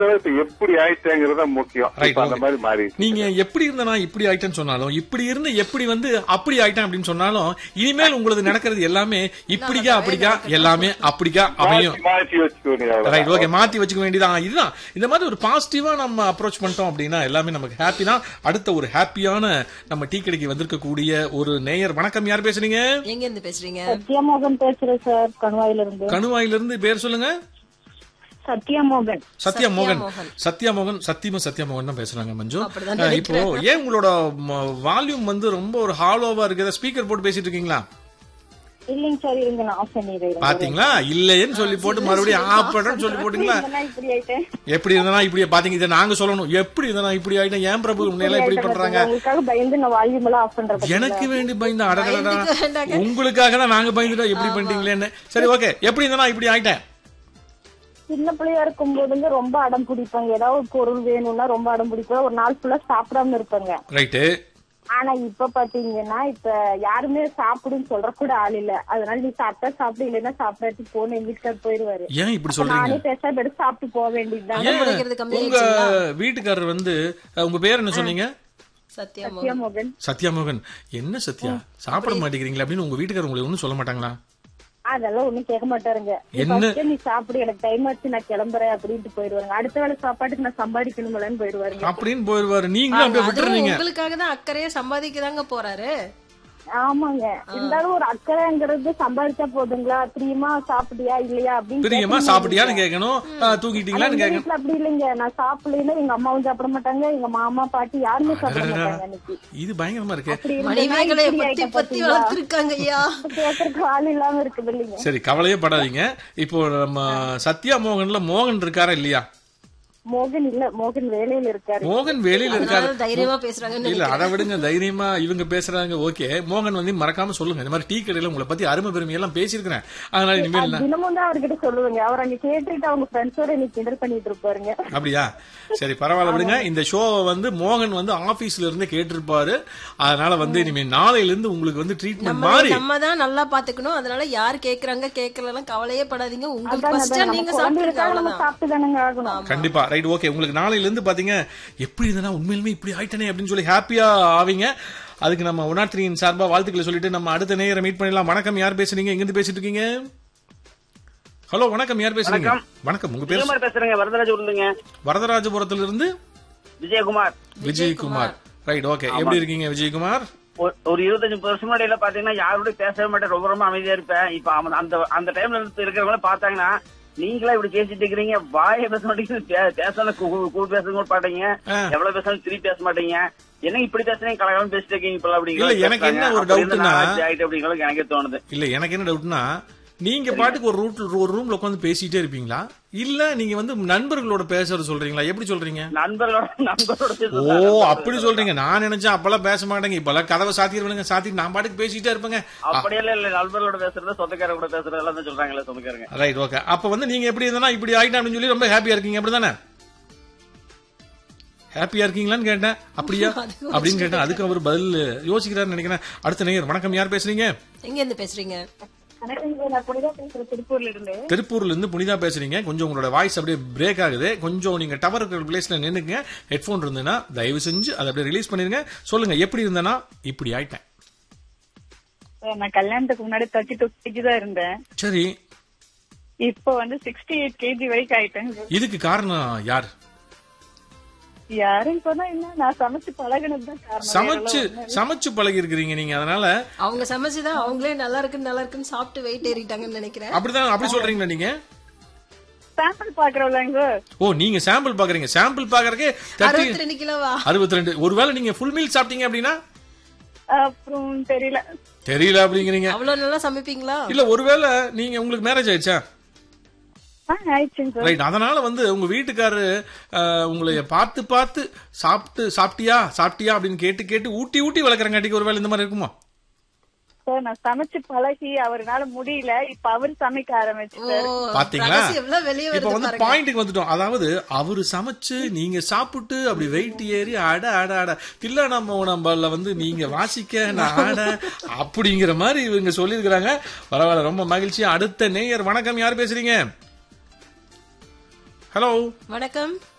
பொறுத்தவரை இப்ப எப்படி ஆயிட்டேங்கிறது தான் முக்கியம் Right, இப்ப அந்த okay. மாதிரி மாறி நீங்க எப்படி இருந்தனா இப்படி ஆயிட்டேன்னு சொன்னாலும் இப்படி இருந்து எப்படி வந்து அப்படி ஆயிட்டேன் அப்படின்னு சொன்னாலும் இனிமேல் உங்களுக்கு நடக்கிறது எல்லாமே இப்படிக்கா அப்படிக்கா எல்லாமே அப்படிக்கா அமையும் மாற்றி வச்சுக்கணும் ரைட் ஓகே மாத்தி வச்சுக்க வேண்டியதான் இதுதான் இந்த மாதிரி ஒரு பாசிட்டிவா நம்ம அப்ரோச் பண்ணிட்டோம் அப்படின்னா எல்லாமே நமக்கு ஹாப்பி தான் அடுத்த ஒரு ஹாப்பியான நம்ம டீ கடைக்கு வந்திருக்கக்கூடிய ஒரு நேயர் வணக்கம் யார் பேசுறீங்க எங்க இருந்து பேசுறீங்க சத்யாமோகன் பேசுறேன் சார் கண்வாயில இருந்து கணுவாயில இருந்து பேர் சொல்லுங்க சத்யாமோகன் சத்யா மோகன் மோகன். சத்யா மோகன் சத்தியமா சத்யா மோகன் தான் பேசுறாங்க மஞ்சு அப்படிதான் அஹ், இப்போ ஏன் உங்களோட வால்யூம் வந்து ரொம்ப ஒரு ஹாலோவா இருக்குது ஸ்பீக்கர் போட்டு பேசிட்டு இருக்கீங்களா இல்லைங்க சார் இருங்க நான் ஆஃப் பண்ணிடுறேன் பாத்தீங்களா இல்லையேன்னு சொல்லி போட்டு மறுபடியும் ஆஃப் பண்றேன்னு சொல்லி போட்டீங்களா நான் இப்படி ஆயிட்டேன் எப்படி இருந்தா இப்படி பாத்தீங்க இதை நாங்க சொல்லணும் எப்படி இருந்தா இப்படி ஆயிட்டேன் ஏன் பிரபு உன்னையெல்லாம் இப்படி பண்றாங்க உங்களுக்காக பயந்து நான் வால்யூம் எல்லாம் ஆஃப் பண்றேன் எனக்கு வேண்டி பயந்த அடகடா பயந்துக்க வேண்டாங்க. உங்களுக்காக தான் நாங்க பயந்துட்டோம் எப்படி பண்ணிட்டீங்களேன்னு சரி ஓகே எப்படி இருந்தா இப்படி ஆயிட்டேன் சின்ன பிள்ளையா இருக்கும் போதுங்க ரொம்ப அடம் பிடிப்பாங்க ஏதாவது ஒரு பொருள் வேணும்னா ரொம்ப அடம் பிடிப்பேன் ஒரு நாள் ஃபுல்லா சாப்பிடாம இருப்பாங்க ரைட்டு ஆனா இப்ப பாத்தீங்கன்னா இப்ப யாருமே சாப்பிடுன்னு சொல்ற கூட ஆள் இல்ல அதனால நீ சாப்பிட்டா சாப்பிடு இல்லைன்னா சாப்பிடாட்டி போன்னு எங்க வீட்டுக்கார் போயிருவாரு ஏன் இப்படி சொல்றீங்க நானே பேசாம எடுத்து சாப்பிட்டு போக வேண்டியதுதான் ஏன் பிடிக்கிறது கம்மி உங்க வீட்டுக்காரர் வந்து அஹ், உங்க பேர் என்ன சொன்னீங்க சத்யா மோகன். சத்யாமோகன் சத்யா மோகன் என்ன சத்யா சாப்பிட மாட்டேங்கிறீங்களா அப்படின்னு உங்க வீட்டுக்காரர் உங்களுக்கு ஒன்னும் சொல்ல மாட்டாங்களா அதெல்லாம் ஒண்ணும் கேட்க மாட்டாருங்க நீ என்ன? first நீ சாப்பிடு எனக்கு டைம் ஆச்சு நான் கிளம்புறேன் அப்படின்ட்டு போயிருவாங்க அடுத்த வேளை சாப்பாட்டுக்கு நான் சம்பாதிக்கணுங்களேன்னு போயிருவாருங்க அப்படின்னு போயிருவாரு நீங்களும் அப்படியே அதுவும் விட்டுறீங்க உங்களுக்காக தான் அக்கறையா சம்பாதிக்கதாங்க போறாரு ஆமாங்க இருந்தாலும் ஒரு அக்கறைங்கிறது சம்பாதிச்சா போதுங்களா பிரியமா சாப்பிட்டியா இல்லையா அப்படின்னு பிரியமா கேட்கணும் சாப்பிட்டியான்னு கேட்கணும் அஹ், தூங்கிட்டீங்களான்னு எங்க கேட்கணும் வீட்டுல அப்படி இல்லைங்க நான் சாப்பிடலைன்னா எங்க அம்மாவும் சாப்பிட மாட்டாங்க எங்க மாமா பாட்டி யாருமே சாப்பிட மாட்டாங்க அன்னைக்கு இது பயங்கரமா இருக்கு அப்படி இருந்ததுன்னா மணிமேகலை இப்படி பத்தி ஆயிட்டேன் பத்தி பாத்தீங்களா? வளர்த்திருக்காங்க ஐயா கேட்கறதுக்கு ஆள் இல்லாம இருக்குது இல்லைங்க சரி கவலையே படாதீங்க இப்போ நம்ம சத்யா மோகன்ல மோகன் இருக்காரா இல்லையா மோகன் இல்ல மோகன் வேலையில இருக்காரு மோகன் வெளியில இருக்காரு அதனால தைரியமா பேசுறாங்கன்னு இல்ல அதை விடுங்க தைரியமா இவங்க பேசுறாங்க ஓகே மோகன் வந்து மறக்காம சொல்லுங்க இந்த மாதிரி டீ கடையில உங்களை பத்தி அருமை பெருமை எல்லாம் பேசியிருக்கிறேன் அதனால இனிமேல் நான் தினமும் தான் அவர்கிட்ட சொல்லுவேங்க அவர் அங்க கேட்டுட்டு அவங்க ஃப்ரெண்ட்ஸோட இன்னைக்கு கிண்டல் பண்ணிட்டு இருப்பாருங்க அப்படியா சரி பரவாயில்ல விடுங்க இந்த ஷோவை வந்து மோகன் வந்து ஆபீஸ்ல இருந்து கேட்டிருப்பாரு அதனால வந்து இனிமே நாளையில இருந்து உங்களுக்கு வந்து ட்ரீட்மெண்ட் நம்ம மாதிரி நம்ம தான் நல்லா பாத்துக்கணும் அதனால யார் கேக்குறாங்க கேட்கலாம் கவலையே படாதீங்க உங்களுக்கு அதான் ஃபர்ஸ்ட் அதான் நீங்க நம்ம சாப்பிடுங்க குழந்தைகளுக்காக நம்ம அவ்வளவுதான் சாப்பிட்டு தானங்க ஆகணும் கண்டிப்பா ரைட் ஓகே உங்களுக்கு நாளையில இருந்து பாத்தீங்க எப்படி இருந்தனா உண்மையிலுமே இப்படி ஆயிட்டனே அப்படின்னு சொல்லி ஹாப்பியா ஆவீங்க அதுக்கு நம்ம ஒன் நாட் த்ரீ சார்பா வாழ்த்துக்களை சொல்லிட்டு நம்ம அடுத்த நேரம் மீட் பண்ணிடலாம் வணக்கம் யார் பேசுறீங்க எங்க இருந்து பேசிட்டு இருக்கீங்க ஹலோ வணக்கம் யார் பேசுறீங்க வணக்கம் உங்க பேர் விஜயகுமார் பேசுறேங்க வரதராஜ் உருந்துங்க வரதராஜபுரத்துல இருந்து விஜயகுமார் விஜயகுமார் ரைட் ஓகே எப்படி இருக்கீங்க விஜயகுமார் ஒரு- ஒரு இருபத்தஞ்சு வருஷம் முன்னாடி பாத்தீங்கன்னா யாரோட பேசவே மாட்டேன் ரொம்ப ரொம்ப அமைதியா இருப்பேன் இப்ப அவன் அந்த அந்த டைம்ல இருந்து இருக்கிறவங்கள பார்த்தாங்கன்னா நீங்களா இப்படி பேசிட்டு இருக்கிறீங்க வாயை பேச மாட்டேங்குது பே- பேசணும் கூ பேசுங்க கூட பாட்டீங்க ஆ. எவ்வளவு பேசாலும் திருப்பி பேச மாட்டீங்க என்ன இப்படி பேசுறீங்க கலகாலம் பேசிட்டு இருக்கீங்க இப்ப அப்படிங்கிற இல்ல, எனக்கு என்ன ஒரு doubtனா- ஆயிட்டு அப்படிங்கிறது எனக்கே தோணுது இல்ல எனக்கு என்ன டவுட்னா நீங்க பாட்டுக்கு ஒரு ரூட் ஒரு ரூம்ல உட்காந்து பேசிட்டே இருப்பீங்களா இல்ல நீங்க வந்து நண்பர்களோட பேசுறது சொல்றீங்களா எப்படி சொல்றீங்க நண்பர்களோட நண்பரோட ஓ பேசுறது அப்படி சொல்றீங்க நான் நினைச்சேன் அப்பெல்லாம் பேச மாட்டேங்க இப்பெல்லாம் கதவை சாத்திடுவாங்க சாத்தி நான் பாட்டுக்கு பேசிட்டே இருப்பேங்க அப்படியெல்லாம் இல்ல நண்பர்களோட பேசுறது சொந்தக்காரங்க கூட பேசுறது எல்லாம் தான் சொல்றாங்களே சொந்தக்காரங்க ரைட் ஓகே அப்ப வந்து நீங்க எப்படி இருந்தா இப்படி ஆயிட்டேன் அப்படின்னு சொல்லி ரொம்ப ஹாப்பியா இருக்கீங்க அப்படிதானே ஹாப்பியா இருக்கீங்களான்னு கேட்டேன் அப்படியா அப்படின்னு கேட்டேன் அதுக்கு அவர் பதில் யோசிக்கிறாருன்னு நினைக்கிறேன் அடுத்த நேயர் வணக்கம் யார் பேசுறீங்க எங்க இருந்து பேசுறீங்க வணக்கங்க நான் புனிதா பேசுறேன் திருப்பூர்ல இருந்து திருப்பூர்ல இருந்து புனிதா பேசுறீங்க கொஞ்சம் உங்களோட வாய்ஸ் அப்படியே பிரேக் ஆகுது கொஞ்சம் நீங்க டவர் இருக்கிற பிளேஸ்ல நின்னுங்க ஹெட்போன் இருந்ததுன்னா தயவு செஞ்சு அதை அப்படியே ரிலீஸ் பண்ணிருங்க சொல்லுங்க எப்படி இருந்தேன்னா இப்படி ஆயிட்டேன் நான் கல்யாணத்துக்கு முன்னாடி தேர்ட்டி டூ கேஜி தான் இருந்தேன் சரி இப்போ வந்து சிக்ஸ்டி எயிட் கேஜி வரைக்கும் ஆயிட்டேன் இதுக்கு காரணம் யார் யாரும் சொன்னா என்ன நான் சமைச்சு பழகினது தான் காரணம் சமைச்சு சமைச்சு பழகி இருக்கிறீங்க நீங்க அதனால அவங்க சமைச்சுதான் அவங்களே நல்லா இருக்கு நல்லா இருக்குன்னு சாப்பிட்டு வெயிட் ஏறிட்டாங்கன்னு நினைக்கிறேன் அப்படிதான் அப்படி சொல்றீங்களா நீங்க சாம்பிள் பாக்குறவங்க ஓ நீங்க சாம்பிள் பாக்குறீங்க சாம்பிள் பாக்குறதுக்கு தேர்ட்டி அறுபத்தி ரெண்டு கிலோவா அறுபத்தி ரெண்டு ஒருவேளை நீங்க ஃபுல் மீல் சாப்பிட்டீங்க அப்படின்னா அப்புறம் தெரியல தெரியல அப்படிங்கிறீங்க அவ்வளவு நல்லா சமைப்பீங்களா இல்ல ஒருவேளை நீங்க உங்களுக்கு மேரேஜ் ஆயிடுச்சா ஆ, ஆயிடுச்சுங்க சார் ரைட் அதனால வந்து உங்க வீட்டுக்காரரு அஹ், உங்களை பார்த்து பார்த்து சாப்பிட்டு சாப்பிட்டியா சாப்பிட்டியா அப்படின்னு கேட்டு கேட்டு ஊட்டி ஊட்டி வளர்க்குறங்காட்டிக்கு ஒருவேளை இந்த மாதிரி இருக்குமா சார் நான் சமைச்சு பழகி அவர்னால முடியல இப்ப அவர் சமைக்க ஓ ஆரம்பிச்சுட்டாரு பாத்தீங்களா ரகசியம் எவ்வளவு வெளியே இப்ப வருது வந்து பாருங்க பாயிண்ட்டுக்கு வந்துட்டோம் அதாவது அவரு சமைச்சு நீங்க சாப்பிட்டு அப்படி வெயிட் ஏறி அட அட அட தில்ல நம்ம நம்மள வந்து நீங்க வாசிக்க நான் ஆட அப்படிங்கிற மாதிரி இவங்க சொல்லியிருக்கிறாங்க பரவாயில்ல ரொம்ப மகிழ்ச்சி அடுத்த நேயர் வணக்கம் யார் பேசுறீங்க ஹலோ வணக்கம்